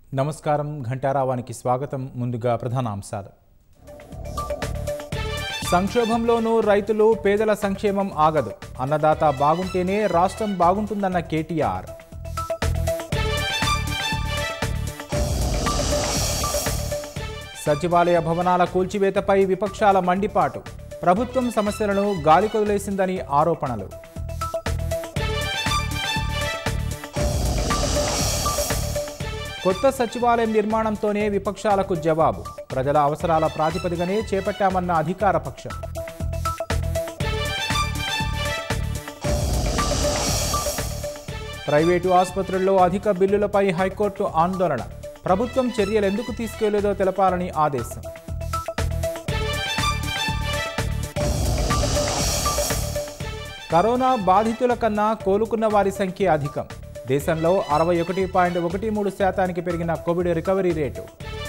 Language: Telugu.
నమస్కారం ఘంటారావానికి స్వాగతం ముందుగా ప్రధానాంశాలు సంక్షోభంలోనూ రైతులు పేదల సంక్షేమం ఆగదు అన్నదాత బాగుంటేనే రాష్ట్రం బాగుంటుందన్న కేటీఆర్ సచివాలయ భవనాల కూల్చివేతపై విపక్షాల మండిపాటు ప్రభుత్వం సమస్యలను గాలికొదిలేసిందని ఆరోపణలు కొత్త సచివాలయం నిర్మాణంతోనే విపక్షాలకు జవాబు ప్రజల అవసరాల ప్రాతిపదికనే చేపట్టామన్న అధికార పక్షం ప్రైవేటు ఆసుపత్రుల్లో అధిక బిల్లులపై హైకోర్టు ఆందోళన ప్రభుత్వం చర్యలెందుకు తీసుకోలేదో తెలపాలని ఆదేశం కరోనా బాధితుల కన్నా కోలుకున్న వారి సంఖ్య అధికం దేశంలో అరవై ఒకటి పాయింట్ ఒకటి మూడు శాతానికి పెరిగిన కోవిడ్ రికవరీ రేటు